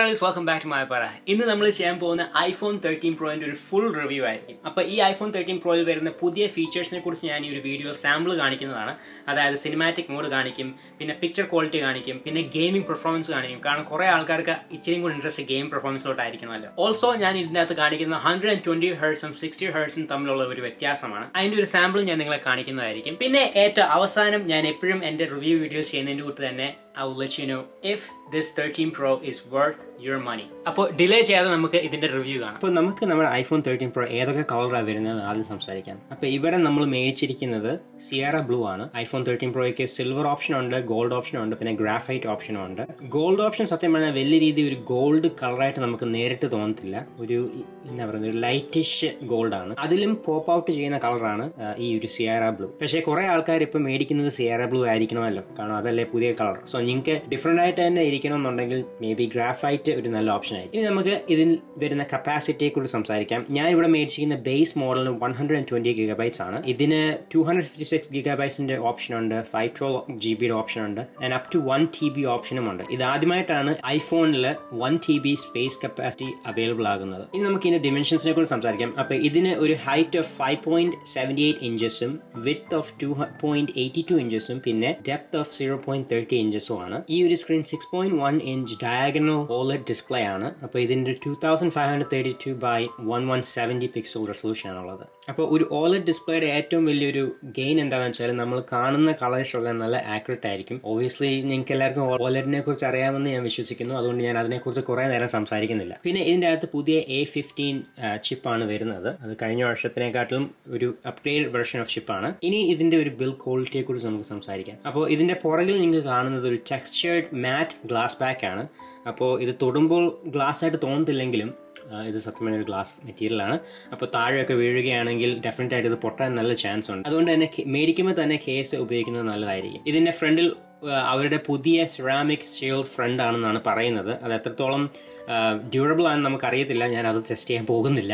Malayalees welcome back to Mayappara ഇന്ന് നമ്മൾ ചെയ്യാൻ പോകുന്ന ഐഫോൺ തേർട്ടീൻ പ്രോയിന്റെ ഒരു ഫുൾ റിവ്യൂ ആയിരിക്കും അപ്പൊ ഈ ഐഫോൺ തേർട്ടീൻ പ്രോയിൽ വരുന്ന പുതിയ ഫീച്ചേഴ്സിനെ കുറിച്ച് ഞാൻ ഈ ഒരു വീഡിയോ സാമ്പിൾ കാണിക്കുന്നതാണ് അതായത് സിനിമാറ്റിക് മോഡ് കാണിക്കും പിന്നെ പിക്ചർ ക്വാളിറ്റി കാണിക്കും പിന്നെ ഗെയിമിംഗ് പെർഫോമൻസ് കാണിക്കും കാരണം കുറെ ആൾക്കാർക്ക് ഇച്ചിരിയും കൂടി ഇൻട്രസ്റ്റ് ഗെയിം പെർഫോമൻസിലോട്ടായിരിക്കണമല്ലോ ഓൾസോ ഞാൻ ഇതിന്റെ അകത്ത് കാണിക്കുന്ന ഹൺഡ്രഡ് ആൻഡ് ട്വന്റി ഹേഴ്സും സിക്സ്റ്റി ഹേഴ്സും തമ്മിലുള്ള ഒരു വ്യത്യാസമാണ് അതിന്റെ ഒരു സാമ്പിൾ ഞാൻ നിങ്ങളെ കാണിക്കുന്നതായിരിക്കും പിന്നെ ഏറ്റവും അവസാനം ഞാൻ എപ്പോഴും എന്റെ റിവ്യൂ വീഡിയോസ് ചെയ്യുന്നതിന്റെ കൂട്ട് തന്നെ I will let you know if this thirteen pro is worth your money അപ്പോൾ ഡിലേ ചെയ്യാതെ നമുക്ക് ഇതിന്റെ റിവ്യൂ കാണാം അപ്പോൾ നമുക്ക് നമ്മുടെ ഐഫോൺ തേർട്ടീൻ പ്രോ ഏതൊക്കെ കളറാണ് വരുന്നത് ആദ്യം സംസാരിക്കാം അപ്പോൾ ഇവിടെ നമ്മൾ മേടിച്ചിരിക്കുന്നത് സിയാറ ബ്ലൂ ആണ് ഐഫോൺ തേർട്ടീൻ പ്രോയ്ക്ക് സിൽവർ ഓപ്ഷൻ ഉണ്ട് ഗോൾഡ് ഓപ്ഷൻ ഉണ്ട് പിന്നെ ഗ്രാഫൈറ്റ് ഓപ്ഷനും ഉണ്ട് ഗോൾഡ് ഓപ്ഷൻ സത്യം പറഞ്ഞാൽ വലിയ രീതിയിൽ ഒരു ഗോൾഡ് കളറായിട്ട് നമുക്ക് നേരിട്ട് തോന്നത്തില്ല ഒരു എന്താ പറയുന്നത് ഒരു ലൈറ്റിഷ് ഗോൾഡ് ആണ് അതിലും പോപ്പ് ഔട്ട് ചെയ്യുന്ന കളറാണ് ഈ ഒരു സിയാറ ബ്ലൂ പക്ഷേ കുറെ ആൾക്കാർ ഇപ്പം മേടിക്കുന്നത് സിയാറ ബ്ലൂ ആയിരിക്കണമല്ലോ കാരണം അതല്ലേ പുതിയ കളർ സോ നിങ്ങൾക്ക് ഡിഫറെന്റ് ആയിട്ട് തന്നെ ഇരിക്കണം എന്നുണ്ടെങ്കിൽ മേ ബി ഗ്രാഫൈറ്റ് ഒരു നല്ല ഓപ്ഷൻ ആയിരിക്കും ഇനി നമുക്ക് ഇതിൽ വരുന്ന കപ്പാസിറ്റിയെ കുറിച്ച് സംസാരിക്കാം ഞാൻ ഇവിടെ മേടിച്ചിരിക്കുന്ന ബേസ് മോഡലിന് one hundred and twenty gigabytes ആണ് ഇതിന് ടു ഹൺഡ്രഡ് ഫിഫ്റ്റി സിക്സ് ഗിഗബൈറ്റ്സിന്റെ ഓപ്ഷൻ ഉണ്ട് ഫൈവ് ട്വൽവ് ജി ബിയുടെ ഓപ്ഷൻ ഉണ്ട് and up to one T B ഓപ്ഷനും ഉണ്ട് ഇത് ആദ്യമായിട്ടാണ് ഐഫോണിൽ one T B space capacity available ആകുന്നത് ഇനി നമുക്ക് ഇതിന്റെ ഡിമെൻഷൻസിനെ കുറിച്ച് സംസാരിക്കാം അപ്പൊ ഇതിന് ഒരു height of five point seventy eight ഇഞ്ചസും width of two point eighty two ഇഞ്ചസും പിന്നെ depth of zero point thirty ഇഞ്ചസും ആണ് ഈ ഒരു screen six point one inch diagonal OLED display ആണ് അപ്പോൾ ഇതിന്റെ two thousand five hundred thirty two by one one seventy pixel resolution ആണുള്ളത് അപ്പോൾ ഒരു ഓലഡ് ഡിസ്പ്ലേയുടെ ഏറ്റവും വലിയൊരു ഗെയിൻ എന്താണെന്ന് വെച്ചാൽ നമ്മൾ കാണുന്ന കളേഴ്സ് എല്ലാം നല്ല ആക്യുറേറ്റ് ആയിരിക്കും ഒബിയസ്ലി നിങ്ങൾക്ക് എല്ലാവർക്കും ഓലഡിനെ കുറിച്ച് അറിയാമെന്ന് ഞാൻ വിശ്വസിക്കുന്നു അതുകൊണ്ട് ഞാൻ അതിനെക്കുറിച്ച് കുറേ നേരം സംസാരിക്കുന്നില്ല പിന്നെ ഇതിൻ്റെ അകത്ത് പുതിയ എ ഫിഫ്റ്റീൻ ചിപ്പാണ് വരുന്നത് അത് കഴിഞ്ഞ വർഷത്തിനെക്കാട്ടിലും ഒരു അപ്ഗ്രേഡ് വെർഷൻ ഓഫ് ചിപ്പാണ് ഇനി ഇതിന്റെ ഒരു ബിൽ ക്വാളിറ്റിയെ കുറിച്ച് നമുക്ക് സംസാരിക്കാം അപ്പോൾ ഇതിന്റെ പുറകിൽ നിങ്ങൾക്ക് കാണുന്നത് ഒരു ടെക്സ്ചേർഡ് മാറ്റ് ഗ്ലാസ് ബാക്ക് ആണ് അപ്പോൾ ഇത് തൊടുമ്പോൾ ഗ്ലാസ് ആയിട്ട് തോന്നത്തില്ലെങ്കിലും ഇത് സത്യമായ ഒരു ഗ്ലാസ് മെറ്റീരിയൽ ആണ് അപ്പോൾ താഴെയൊക്കെ വീഴുകയാണെങ്കിൽ ഡെഫിനറ്റ് ആയിട്ട് ഇത് പൊട്ടാൻ നല്ല ചാൻസ് ഉണ്ട് അതുകൊണ്ട് തന്നെ മേടിക്കുമ്പോൾ തന്നെ കേസ് ഉപയോഗിക്കുന്നത് നല്ലതായിരിക്കും ഇതിന്റെ ഫ്രണ്ടിൽ അവരുടെ പുതിയ സിറാമിക് ഷീൽഡ് ഫ്രണ്ട് ആണെന്നാണ് പറയുന്നത് അത് എത്രത്തോളം ഡ്യൂറബിൾ ആണെന്ന് നമുക്കറിയത്തില്ല ഞാൻ അത് ടെസ്റ്റ് ചെയ്യാൻ പോകുന്നില്ല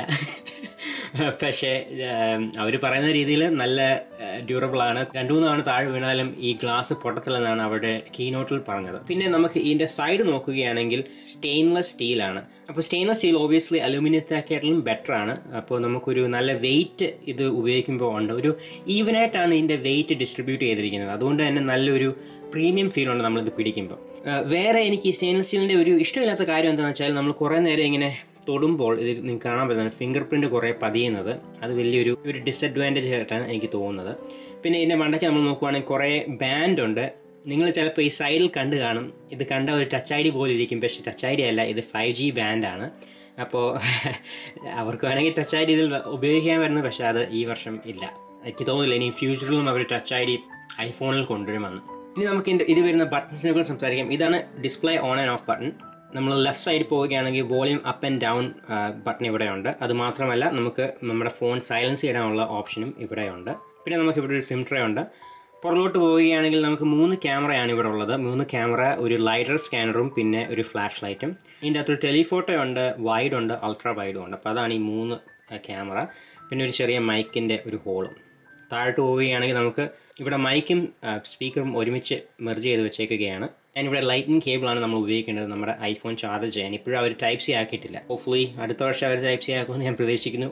പക്ഷേ അവർ പറയുന്ന രീതിയിൽ നല്ല ഡ്യൂറബിൾ ആണ് രണ്ടു മൂന്ന് തവണ താഴെ വീണാലും ഈ ഗ്ലാസ് പൊട്ടത്തില്ലെന്നാണ് അവരുടെ കീനോട്ടിൽ പറഞ്ഞത് പിന്നെ നമുക്ക് ഇതിന്റെ സൈഡ് നോക്കുകയാണെങ്കിൽ സ്റ്റെയിൻലെസ് സ്റ്റീലാണ് അപ്പോൾ സ്റ്റെയിൻലെസ് സ്റ്റീൽ ഓബിയസ്ലി അലൂമിനിയത്തെക്കാട്ടിലും ബെറ്റർ ആണ് അപ്പോൾ നമുക്കൊരു നല്ല വെയിറ്റ് ഇത് ഉപയോഗിക്കുമ്പോൾ ഉണ്ട് ഒരു ഈവനായിട്ടാണ് ഇതിന്റെ വെയിറ്റ് ഡിസ്ട്രിബ്യൂട്ട് ചെയ്തിരിക്കുന്നത് അതുകൊണ്ട് തന്നെ നല്ലൊരു പ്രീമിയം ഫീൽ ഉണ്ട് നമ്മളിത് പിടിക്കുമ്പോൾ വേറെ എനിക്ക് ഈ സ്റ്റെയിൻലെസ് സ്റ്റീലിന്റെ ഒരു ഇഷ്ടമില്ലാത്ത കാര്യം എന്താണെന്ന് വെച്ചാൽ നമ്മൾ കുറേ നേരം ഇങ്ങനെ തൊടുമ്പോൾ ഇത് നിങ്ങൾക്ക് കാണാൻ പറ്റുന്നത് ഫിംഗർ പ്രിന്റ് കുറേ പതിയുന്നത് അത് വലിയൊരു ഒരു ഡിസഡ്വാൻറ്റേജ് ആയിട്ടാണ് എനിക്ക് തോന്നുന്നത് പിന്നെ ഇതിന്റെ മണ്ടയ്ക്ക് നമ്മൾ നോക്കുവാണെങ്കിൽ കുറേ ബാൻഡ് ഉണ്ട് നിങ്ങൾ ചിലപ്പോൾ ഈ സൈഡിൽ കണ്ടു കാണും ഇത് കണ്ട ഒരു ടച്ച് ഐ ഡി പോലെ ഇരിക്കും പക്ഷേ ടച്ച് ഐ ഡി അല്ല ഇത് ഫൈവ് ജി ബാൻഡാണ് അപ്പോൾ അവർക്ക് വേണമെങ്കിൽ ടച്ച് ഐ ഡി ഇതിൽ ഉപയോഗിക്കാൻ വരുന്നത് പക്ഷേ അത് ഈ വർഷം ഇല്ല എനിക്ക് തോന്നുന്നില്ല ഇനി ഫ്യൂച്ചറിലും അവർ ടച്ച് ഐ ഡി ഐഫോണിൽ കൊണ്ടുവരുമെന്ന് ഇനി നമുക്ക് ഇത് വരുന്ന ബട്ടൺസിനെ കുറിച്ച് സംസാരിക്കാം ഇതാണ് display on and off button നമ്മൾ ലെഫ്റ്റ് സൈഡിൽ പോവുകയാണെങ്കിൽ volume up and down button ഇവിടെയുണ്ട് അത് മാത്രമല്ല നമുക്ക് നമ്മുടെ ഫോൺ സൈലൻസ് ചെയ്യാനുള്ള ഓപ്ഷനും ഇവിടെയുണ്ട് പിന്നെ നമുക്ക് ഇവിടെ ഒരു സിം ട്രേ ഉണ്ട് പുറകോട്ട് പോവുകയാണെങ്കിൽ നമുക്ക് മൂന്ന് ക്യാമറയാണ് ഇവിടെ ഉള്ളത് മൂന്ന് ക്യാമറ ഒരു ലൈറ്റർ സ്കാനറും പിന്നെ ഒരു ഫ്ലാഷ് ലൈറ്റും ഇതിൻ്റെ അകത്തൊരു ടെലിഫോട്ടോ ഉണ്ട് വൈഡ് ഉണ്ട് അൾട്രാ വൈഡും ഉണ്ട് അപ്പോൾ അതാണ് ഈ മൂന്ന് ക്യാമറ പിന്നെ ഒരു ചെറിയ മൈക്കിൻ്റെ ഒരു ഹോളും താഴോട്ട് പോവുകയാണെങ്കിൽ നമുക്ക് ഇവിടെ മൈക്കും സ്പീക്കറും ഒരുമിച്ച് മെർജ് ചെയ്ത് വെച്ചേക്കുകയാണ് ഞാൻ ഇവിടെ ലൈറ്റിംഗ് കേബിളാണ് നമ്മൾ ഉപയോഗിക്കേണ്ടത് നമ്മുടെ ഐഫോൺ ചാർജ് ചെയ്യാൻ ഇപ്പോഴും അവർ ടൈപ്പ് സി ആക്കിയിട്ടില്ല ഹോപ്പ്ഫുള്ളി അടുത്ത വർഷം അവർ ടൈപ്പ് സി ആക്കുമെന്ന് ഞാൻ പ്രതീക്ഷിക്കുന്നു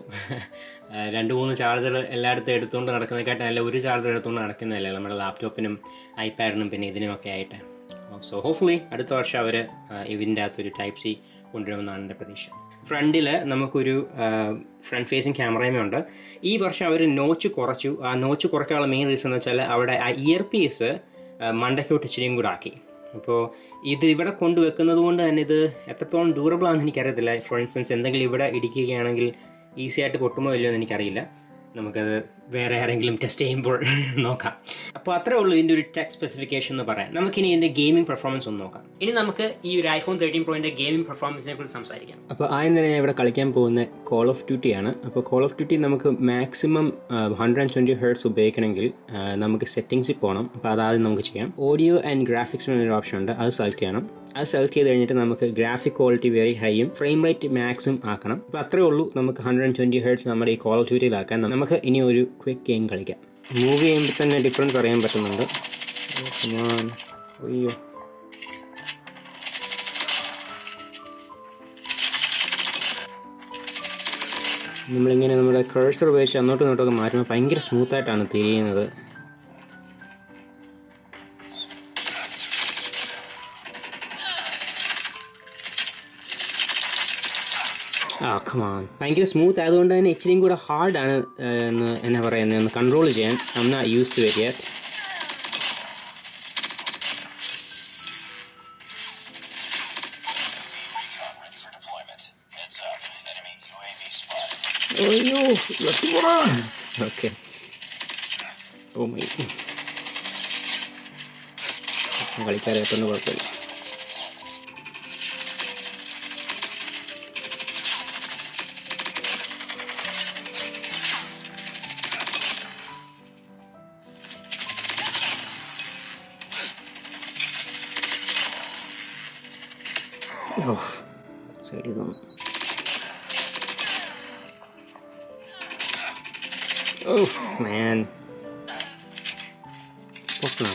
രണ്ട് മൂന്ന് ചാർജർ എല്ലായിടത്തും എടുത്തുകൊണ്ട് നടക്കുന്നതിനെക്കാട്ടും നല്ല ഒരു ചാർജർ എടുത്തുകൊണ്ട് നടക്കുന്നതല്ലേ നമ്മുടെ ലാപ്ടോപ്പിനും ഐപാഡിനും പിന്നെ ഇതിനുമൊക്കെ ആയിട്ട് സോ ഹോപ്പ്ഫുള്ളി അടുത്ത വർഷം അവർ ഇതിൻ്റെ അകത്തൊരു ടൈപ്പ് സി കൊണ്ടുവരുമെന്നാണ് എൻ്റെ പ്രതീക്ഷ ഫ്രണ്ടിൽ നമുക്കൊരു ഫ്രണ്ട് ഫേസിങ് ക്യാമറയും ഉണ്ട് ഈ വർഷം അവർ നോച്ച് കുറച്ചു ആ നോച്ച് കുറയ്ക്കാനുള്ള മെയിൻ റീസൺ എന്ന് വെച്ചാൽ അവിടെ ആ ഇയർ പീസ് മണ്ടയ്ക്കോട്ട് ഇച്ചിരിയും കൂടെ ആക്കി അപ്പോൾ ഇത് ഇവിടെ കൊണ്ടുവെക്കുന്നത് കൊണ്ട് തന്നെ ഇത് എത്രത്തോളം ഡ്യൂറബിൾ ആണെന്ന് എനിക്കറിയത്തില്ല ഫോർ ഇൻസ്റ്റൻസ് എന്തെങ്കിലും ഇവിടെ ഇടിക്കുകയാണെങ്കിൽ ഈസി ആയിട്ട് പൊട്ടുമോ ഇല്ലയോ എന്ന് എനിക്കറിയില്ല നമുക്കത് വേറെ ആരെങ്കിലും ടെസ്റ്റ് ചെയ്യുമ്പോൾ നോക്കാം അപ്പോൾ അത്രേ ഉള്ളൂ ഇതിൻ്റെ ഒരു ടെക് സ്പെസിഫിക്കേഷൻ എന്ന് പറയാം നമുക്കിനി ഇതിൻ്റെ ഗെയിമിംഗ് പെർഫോമൻസ് ഒന്ന് നോക്കാം ഇനി നമുക്ക് ഈ ഒരു ഐഫോൺ തേർട്ടീൻ പ്രോയിൻ്റെ ഗെയിമിംഗ് പെർഫോമൻസിനെ കുറിച്ച് സംസാരിക്കാം അപ്പോൾ ആദ്യം തന്നെ ഞാൻ ഇവിടെ കളിക്കാൻ പോകുന്ന കോൾ ഓഫ് ഡ്യൂട്ടി ആണ് അപ്പോൾ കോൾ ഓഫ് ഡ്യൂട്ടി നമുക്ക് maximum hundred and twenty hertz ഉപയോഗിക്കണമെങ്കിൽ നമുക്ക് സെറ്റിംഗ്സിൽ പോകണം അപ്പോൾ അതാദ്യം നമുക്ക് ചെയ്യാം ഓഡിയോ ആൻഡ് ഗ്രാഫിക്സ് എന്നൊരു ഓപ്ഷൻ ഉണ്ട് അത് സെലക്ട് ചെയ്യണം അത് സെലക്ട് ചെയ്ത് കഴിഞ്ഞിട്ട് നമുക്ക് ഗ്രാഫിക് ക്വാളിറ്റി വെരി ഹൈയും ഫ്രെയിം റേറ്റ് മാക്സും ആക്കണം അപ്പോൾ അത്രേ ഉള്ളൂ നമുക്ക് ഹൺഡ്രഡ് ആൻഡ് ട്വൻറ്റി ഹേർട്സ് നമ്മുടെ ഈ കോൾ ഓഫ് ഡ്യൂട്ടിയിലാക്കാൻ നമുക്ക് ഇനി ഒരു ക്വിക്ക് ഗെയിം കളിക്കാം മൂവ് ചെയ്യുമ്പോൾ തന്നെ ഡിഫറൻസ് അറിയാൻ പറ്റുന്നുണ്ട് അയ്യോ നമ്മളിങ്ങനെ നമ്മുടെ കേഴ്സർ ഉപയോഗിച്ച് അങ്ങോട്ടും ഇങ്ങോട്ടൊക്കെ മാറ്റുമ്പോൾ ഭയങ്കര സ്മൂത്തായിട്ടാണ് തിരിയുന്നത് ആ കമാൻ ഭയങ്കര സ്മൂത്ത് ആയതുകൊണ്ട് തന്നെ ഇച്ചിരിയും കൂടെ ഹാർഡാണ് എന്ന് എന്നാ പറയുന്നത് ഒന്ന് കൺട്രോൾ ചെയ്യാൻ I'm not use to it yet അയ്യോ ഓക്കെ ഓ മൈ കളിക്കാരായിട്ടൊന്നും കുഴപ്പമില്ല ഓ സൈഡിൽ തോന്നും ഓ മാൻ പൊക്കണം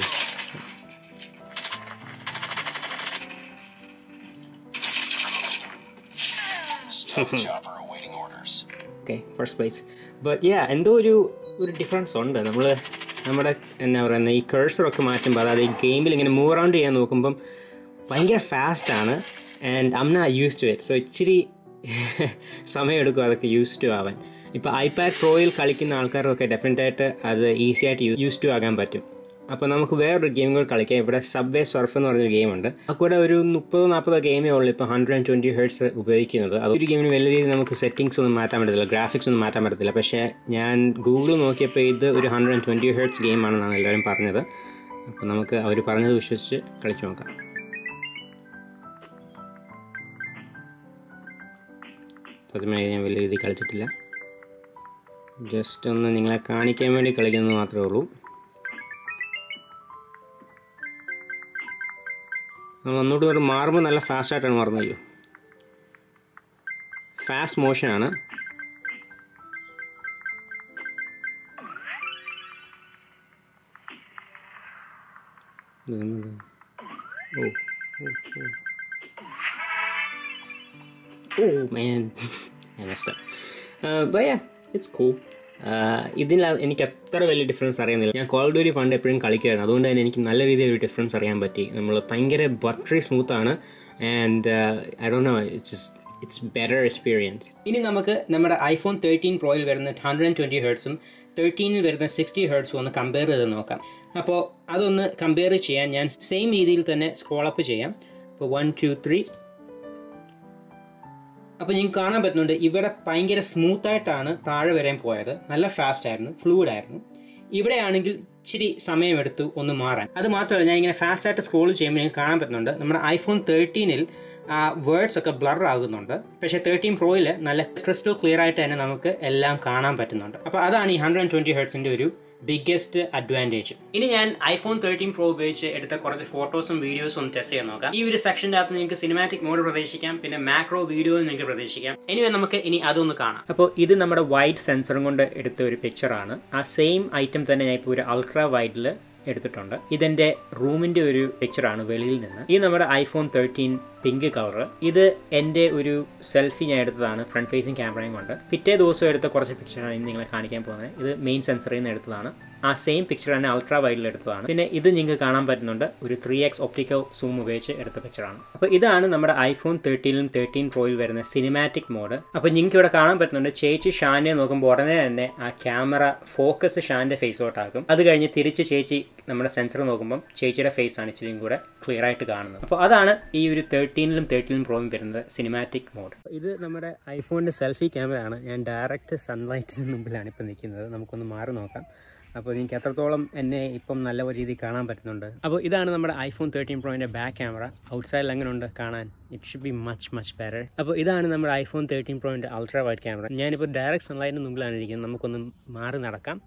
okay first place but yeah എന്തോ ഒരു ഒരു ഡിഫറൻസ് ഉണ്ട് നമ്മൾ നമ്മുടെ എന്നാ പറയുന്നത് ഈ കേഴ്സറൊക്കെ മാറ്റുമ്പോൾ അതായത് ഈ ഗെയിമിൽ ഇങ്ങനെ മൂവ് അറൗണ്ട് ചെയ്യാൻ നോക്കുമ്പം ഭയങ്കര ഫാസ്റ്റാണ് ആൻഡ് ഐം നാ യൂസ് ടു ഇറ്റ് സോ ഇച്ചിരി സമയമെടുക്കും അതൊക്കെ യൂസ് ടു ആവാൻ ഇപ്പോൾ ഐപാഡ് പ്രോയിൽ കളിക്കുന്ന ആൾക്കാർക്കൊക്കെ ഡെഫിനറ്റായിട്ട് അത് ഈസി ആയിട്ട് യൂസ് ടു ആകാൻ പറ്റും അപ്പോൾ നമുക്ക് വേറൊരു ഗെയിം കൂടെ കളിക്കാം ഇവിടെ സബ്വേ സർഫ് എന്ന് പറഞ്ഞൊരു ഗെയിമുണ്ട് ആ കൂടെ ഒരു മുപ്പതോ നാൽപ്പതോ ഗെയിമേ ഉള്ളൂ ഇപ്പോൾ ഹൺഡ്രഡ് ആൻഡ് ട്വൻറ്റി ഹേർട്സ് ഉപയോഗിക്കുന്നത് അത് ഒരു ഗെയിമിന് വലിയ രീതിയിൽ നമുക്ക് സെറ്റിംഗ്സ് ഒന്നും മാറ്റാൻ പറ്റത്തില്ല ഗ്രാഫിക്സ് ഒന്നും മാറ്റാൻ പറ്റത്തില്ല പക്ഷേ ഞാൻ ഗൂഗിൾ നോക്കിയപ്പോൾ ഇത് ഒരു ഹൺഡ്രഡ് ആൻഡ് ട്വൻറ്റി ഹേർട്സ് ഗെയിമാണെന്നാണ് എല്ലാവരും പറഞ്ഞത് അപ്പോൾ നമുക്ക് അവർ പറഞ്ഞത് വിശ്വസിച്ച് കളിച്ചു നോക്കാം സത്യമായി ഞാൻ വലിയ രീതിയിൽ കളിച്ചിട്ടില്ല ജസ്റ്റ് ഒന്ന് നിങ്ങളെ കാണിക്കാൻ വേണ്ടി കളിക്കുന്നത് മാത്രമേ ഉള്ളൂ നമ്മൾ ഒന്നുകൂടി ഒരു മാറുമ്പോൾ നല്ല ഫാസ്റ്റായിട്ടാണ് മാറുന്നത് അയ്യോ ഫാസ്റ്റ് മോഷനാണ് ഓ ഓ മാൻ ഞാൻ നഷ്ടം ബയ ഇറ്റ്സ് കൂ ഇതിൽ എനിക്ക് അത്ര വലിയ ഡിഫറൻസ് അറിയുന്നില്ല ഞാൻ കോൾ ഡ്യൂരി പണ്ട് എപ്പോഴും കളിക്കുമായിരുന്നു അതുകൊണ്ട് തന്നെ എനിക്ക് നല്ല രീതിയിൽ ഒരു ഡിഫറൻസ് അറിയാൻ പറ്റി നമ്മൾ ഭയങ്കര ബട്ടറി സ്മൂത്താണ് and I don't know it's it's better experience ഇനി നമുക്ക് നമ്മുടെ ഐഫോൺ തേർട്ടീൻ പ്രോയിൽ വരുന്ന ഹൺഡ്രഡ് ആൻഡ് ട്വൻറ്റി ഹേർട്സും തേർട്ടീനിൽ വരുന്ന സിക്സ്റ്റി ഹേർട്സും ഒന്ന് കമ്പയർ ചെയ്ത് നോക്കാം അപ്പോൾ അതൊന്ന് കമ്പയർ ചെയ്യാൻ ഞാൻ സെയിം രീതിയിൽ തന്നെ സ്ക്രോൾ അപ്പ് ചെയ്യാം ഇപ്പോൾ വൺ ടു ത്രീ അപ്പോൾ നിങ്ങൾക്ക് കാണാൻ പറ്റുന്നുണ്ട് ഇവിടെ ഭയങ്കര സ്മൂത്ത് ആയിട്ടാണ് താഴെ വരാൻ പോയത് നല്ല ഫാസ്റ്റ് ആയിരുന്നു ഫ്ലൂയിഡ് ആയിരുന്നു ഇവിടെയാണെങ്കിൽ ഇച്ചിരി സമയമെടുത്തു ഒന്ന് മാറാൻ അത് മാത്രമല്ല ഞാൻ ഇങ്ങനെ ഫാസ്റ്റ് ആയിട്ട് സ്ക്രോൾ ചെയ്യുമ്പോൾ നിങ്ങൾക്ക് കാണാൻ പറ്റുന്നുണ്ട് നമ്മുടെ ഐഫോൺ തേർട്ടീനിൽ ആ വേർഡ്സ് ഒക്കെ ബ്ലർ ആകുന്നുണ്ട് പക്ഷേ തേർട്ടീൻ പ്രോയിൽ നല്ല ക്രിസ്റ്റൽ ക്ലിയർ ആയിട്ട് തന്നെ നമുക്ക് എല്ലാം കാണാൻ പറ്റുന്നുണ്ട് അപ്പോൾ അതാണ് ഈ ഹൺഡ്രഡ് ആൻഡ് ട്വൻറ്റി ഹെർട്സിൻ്റെ ഒരു ബിഗ്ഗസ്റ്റ് അഡ്വാൻറ്റേജ് ഇനി ഞാൻ ഐഫോൺ തേർട്ടീൻ പ്രോ ഉപയോഗിച്ച് എടുത്ത കുറച്ച് ഫോട്ടോസും വീഡിയോസും ഒന്ന് ടെസ്റ്റ് ചെയ്യാൻ നോക്കാം ഈ ഒരു സെക്ഷൻ്റെ അകത്ത് നിങ്ങൾക്ക് സിനിമാറ്റിക് മോഡ് പ്രതീക്ഷിക്കാം പിന്നെ മാക്രോ വീഡിയോ നിങ്ങൾക്ക് പ്രതീക്ഷിക്കാം ഇനി നമുക്ക് ഇനി അതൊന്ന് കാണാം അപ്പോൾ ഇത് നമ്മുടെ വൈഡ് സെൻസറും കൊണ്ട് എടുത്ത ഒരു പിക്ചറാണ് ആ സെയിം ഐറ്റം തന്നെ ഞാൻ ഇപ്പോൾ ഒരു അൾട്രാ വൈഡിൽ എടുത്തിട്ടുണ്ട് ഇതെന്റെ റൂമിന്റെ ഒരു പിക്ചറാണ് വെളിയിൽ നിന്ന് ഈ നമ്മുടെ ഐഫോൺ തേർട്ടീൻ പിങ്ക് കളർ ഇത് എൻ്റെ ഒരു സെൽഫി ഞാൻ എടുത്തതാണ് ഫ്രണ്ട് ഫേസിങ് ക്യാമറയും കൊണ്ട് പിറ്റേ ദിവസം എടുത്ത കുറച്ച് പിക്ചറാണ് ഇന്ന് നിങ്ങളെ കാണിക്കാൻ പോകുന്നത് ഇത് മെയിൻ സെൻസറിൽ നിന്ന് എടുത്തതാണ് ആ സെയിം പിക്ചർ തന്നെ അൾട്രാ വൈഡിൽ എടുത്തതാണ് പിന്നെ ഇത് നിങ്ങൾക്ക് കാണാൻ പറ്റുന്നുണ്ട് ഒരു ത്രീ എക്സ് ഒപ്റ്റിക്കൽ സൂം ഉപയോഗിച്ച് എടുത്ത പിക്ചറാണ് അപ്പോൾ ഇതാണ് നമ്മുടെ ഐഫോൺ തേർട്ടീനിലും തേർട്ടീൻ പ്രോയിൽ വരുന്ന സിനിമാറ്റിക് മോഡ് അപ്പോൾ നിങ്ങൾക്ക് ഇവിടെ കാണാൻ പറ്റുന്നുണ്ട് ചേച്ചി ഷാനെ നോക്കുമ്പോൾ ഉടനെ തന്നെ ആ ക്യാമറ ഫോക്കസ് ഷാന്റെ ഫേസോട്ടാക്കും അത് കഴിഞ്ഞ് തിരിച്ച് ചേച്ചി നമ്മുടെ സെൻസർ നോക്കുമ്പോൾ ചേച്ചിയുടെ ഫേസ് ആണ് ഇച്ചിരിയും കൂടെ ക്ലിയർ ആയിട്ട് കാണുന്നത് അപ്പോൾ അതാണ് ഈ ഒരു തേർട്ടീനിലും തേർട്ടീനിലും പ്രോയും വരുന്നത് സിനിമാറ്റിക് മോഡ് ഇത് നമ്മുടെ ഐഫോണിൻ്റെ സെൽഫി ക്യാമറയാണ് ഞാൻ ഡയറക്റ്റ് സൺലൈറ്റിന് മുമ്പിലാണ് ഇപ്പോൾ നിൽക്കുന്നത് നമുക്കൊന്ന് മാറി നോക്കാം അപ്പോൾ എനിക്ക് എത്രത്തോളം എന്നെ ഇപ്പം നല്ല രീതിയിൽ കാണാൻ പറ്റുന്നുണ്ട് അപ്പോൾ ഇതാണ് നമ്മുടെ ഐഫോൺ തേർട്ടീൻ പ്രോയിൻ്റെ ബാക്ക് ക്യാമറ ഔട്ട്സൈഡിൽ എങ്ങനെ ഉണ്ട് കാണാൻ it should be much much better അപ്പോൾ ഇതാണ് നമ്മുടെ ഐഫോൺ തേർട്ടീൻ പ്രോയിൻ്റെ അൾട്രാ വൈഡ് ക്യാമറ ഞാനിപ്പോൾ ഡയറക്റ്റ് സൺലൈറ്റിന് മുമ്പിലാണ് ഇരിക്കുന്നത് നമുക്കൊന്ന് മാറി നടക്കാം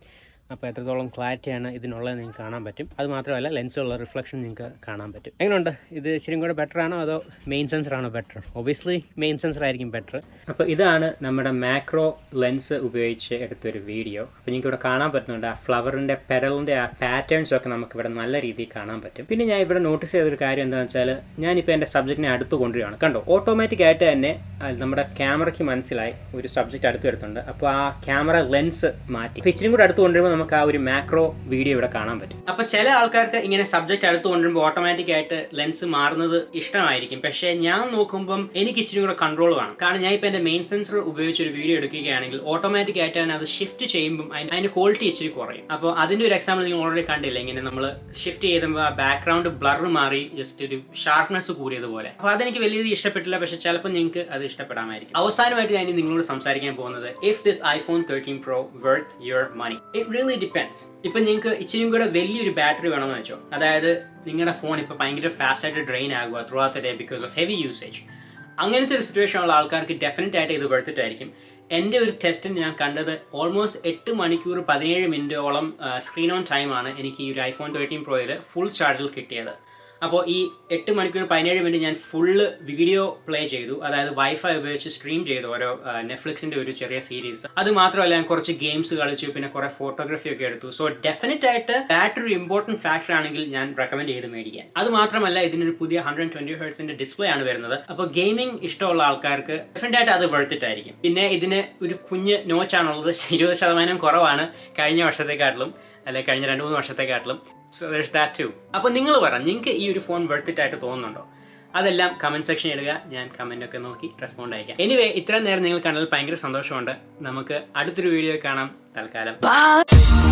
അപ്പോൾ എത്രത്തോളം ക്ലാരിറ്റിയാണ് ഇതിനുള്ളത് നിങ്ങൾക്ക് കാണാൻ പറ്റും അത് മാത്രമല്ല ലെൻസുള്ള റിഫ്ലക്ഷൻ നിങ്ങൾക്ക് കാണാൻ പറ്റും എങ്ങനെയുണ്ട് ഇത് ഇച്ചിരി കൂടെ ബെറ്റർ ആണോ അതോ മെയിൻ സെൻസർ ആണോ ബെറ്റർ ഒബിയസ്ലി മെയിൻ സെൻസർ ആയിരിക്കും ബെറ്റർ അപ്പോൾ ഇതാണ് നമ്മുടെ മാക്രോ ലെൻസ് ഉപയോഗിച്ച് എടുത്തൊരു വീഡിയോ അപ്പോൾ നിങ്ങൾക്ക് ഇവിടെ കാണാൻ പറ്റുന്നുണ്ട് ആ ഫ്ലവറിൻ്റെ പെരലിൻ്റെ ആ പാറ്റേൺസ് ഒക്കെ നമുക്ക് ഇവിടെ നല്ല രീതിയിൽ കാണാൻ പറ്റും പിന്നെ ഞാൻ ഇവിടെ നോട്ടീസ് ചെയ്തൊരു കാര്യം എന്താണെന്ന് വെച്ചാൽ ഞാനിപ്പോൾ എൻ്റെ സബ്ജക്റ്റിനെ അടുത്ത് കൊണ്ടുവരികയാണ് കണ്ടോ ഓട്ടോമാറ്റിക് ആയിട്ട് തന്നെ ആ, നമ്മുടെ ക്യാമറയ്ക്ക് മനസ്സിലായി ഒരു സബ്ജക്റ്റ് അടുത്ത് വരുത്തുണ്ട് അപ്പോൾ ആ ക്യാമറ ലെൻസ് മാറ്റി അപ്പോൾ ഇച്ചിരി കൂടെ അടുത്ത് കൊണ്ടുവരുമ്പോൾ നമുക്ക് ആ ഒരു മാക്രോ വീഡിയോ ഇവിടെ കാണാൻ പറ്റും അപ്പോൾ ചില ആൾക്കാർക്ക് ഇങ്ങനെ സബ്ജക്റ്റ് അടുത്ത് കൊണ്ടുവരുമ്പോൾ ഓട്ടോമാറ്റിക് ആയിട്ട് ലെൻസ് മാറുന്നത് ഇഷ്ടമായിരിക്കും പക്ഷേ ഞാൻ നോക്കുമ്പം എനിക്ക് ഇച്ചിരി കൂടെ കൺട്രോൾ വേണം കാരണം ഞാൻ ഇപ്പോൾ എൻ്റെ മെയിൻ സെൻസർ ഉപയോഗിച്ച് ഒരു വീഡിയോ എടുക്കുകയാണെങ്കിൽ ഓട്ടോമാറ്റിക് ആയിട്ട് തന്നെ അത് ഷിഫ്റ്റ് ചെയ്യുമ്പോൾ അതിന് അതിന്റെ ക്വാളിറ്റി ഇച്ചിരി കുറയും അപ്പോൾ അതിന്റെ ഒരു എക്സാമ്പിൾ നിങ്ങൾ ഓൾറെഡി കണ്ടില്ല ഇങ്ങനെ നമ്മൾ ഷിഫ്റ്റ് ചെയ്തപ്പോൾ ആ ബാക്ക്ഗ്രൗണ്ട് ബ്ലർ മാറി ജസ്റ്റ് ഒരു ഷാർപ്നെസ് കൂടിയതുപോലെ അപ്പോൾ അതെനിക്ക് വലിയ രീതിയിൽ ഇഷ്ടപ്പെട്ടില്ല പക്ഷെ ചിലപ്പോൾ നിങ്ങൾക്ക് അത് ഇഷ്ടപ്പെടാമായിരിക്കും അവസാനമായിട്ട് ഞാൻ ഇനി നിങ്ങളോട് സംസാരിക്കാൻ പോകുന്നത് if this iPhone thirteen pro worth your money it really depends ഇപ്പൊ നിങ്ങൾക്ക് ഇച്ചിരിയും കൂടെ വലിയൊരു ബാറ്ററി വേണമെന്ന് വെച്ചോ അതായത് നിങ്ങളുടെ ഫോൺ ഇപ്പൊ ഭയങ്കര ഫാസ്റ്റ് ആയിട്ട് ഡ്രെയിൻ ആകുക throughout day because of heavy usage അങ്ങനത്തെ ഒരു സിറ്റുവേഷൻ ഉള്ള ആൾക്കാർക്ക് ഡെഫിനറ്റ് ആയിട്ട് ഇത് വെറുത്തിട്ടായിരിക്കും എൻ്റെ ഒരു ടെസ്റ്റിൽ ഞാൻ കണ്ടത് ഓൾമോസ്റ്റ് എട്ട് മണിക്കൂർ പതിനേഴ് മിനിറ്റോളം സ്ക്രീൻ ഓൺ ടൈമാണ് എനിക്ക് ഈ ഒരു ഐഫോൺ തേർട്ടീൻ പ്രോയിൽ ഫുൾ ചാർജിൽ കിട്ടിയത് അപ്പോൾ ഈ എട്ട് മണിക്കൂർ പതിനേഴ് മിനിറ്റ് ഞാൻ ഫുള്ള് വീഡിയോ പ്ലേ ചെയ്തു അതായത് വൈഫൈ ഉപയോഗിച്ച് സ്ട്രീം ചെയ്തു ഓരോ നെറ്റ്ഫ്ലിക്സിന്റെ ഒരു ചെറിയ സീരീസ് അത് മാത്രമല്ല ഞാൻ കുറച്ച് ഗെയിംസ് കളിച്ചു പിന്നെ കുറെ ഫോട്ടോഗ്രാഫി ഒക്കെ എടുത്തു സോ ഡെഫിനറ്റ് ആയിട്ട് ബാറ്ററി ഇമ്പോർട്ടന്റ് ഫാക്ടർ ആണെങ്കിൽ ഞാൻ റെക്കമെൻഡ് ചെയ്ത് മേടിക്കാൻ അത് മാത്രമല്ല ഇതിനൊരു പുതിയ ഹൺഡ്രഡ് ട്വന്റി ഹേർട്സിന്റെ ഡിസ്പ്ലേ ആണ് വരുന്നത് അപ്പോൾ ഗെയിമിംഗ് ഇഷ്ടമുള്ള ആൾക്കാർക്ക് ഡെഫിനറ്റ് ആയിട്ട് അത് വെറുത്തിട്ടായിരിക്കും പിന്നെ ഇതിന് ഒരു കുഞ്ഞ് നോച്ചാണുള്ളത് ഇരുപത് ശതമാനം കുറവാണ് കഴിഞ്ഞ വർഷത്തെക്കാട്ടിലും അല്ലെ കഴിഞ്ഞ രണ്ട് മൂന്ന് വർഷത്തെക്കാട്ടിലും സോ ദർസ് ദാറ്റ് ടു അപ്പോൾ നിങ്ങൾ പറ നിങ്ങൾക്ക് ഈ ഒരു ഫോൺ വെറുത്തിട്ടായിട്ട് തോന്നുന്നുണ്ടോ അതെല്ലാം കമന്റ് സെക്ഷൻ ഇടുക ഞാൻ കമന്റ് ഒക്കെ നോക്കി റെസ്പോണ്ട് അയക്കാം എനിവേ ഇത്രയും നേരം നിങ്ങൾ കണ്ടതിൽ ഭയങ്കര സന്തോഷമുണ്ട് നമുക്ക് അടുത്തൊരു വീഡിയോ കാണാം തൽക്കാലം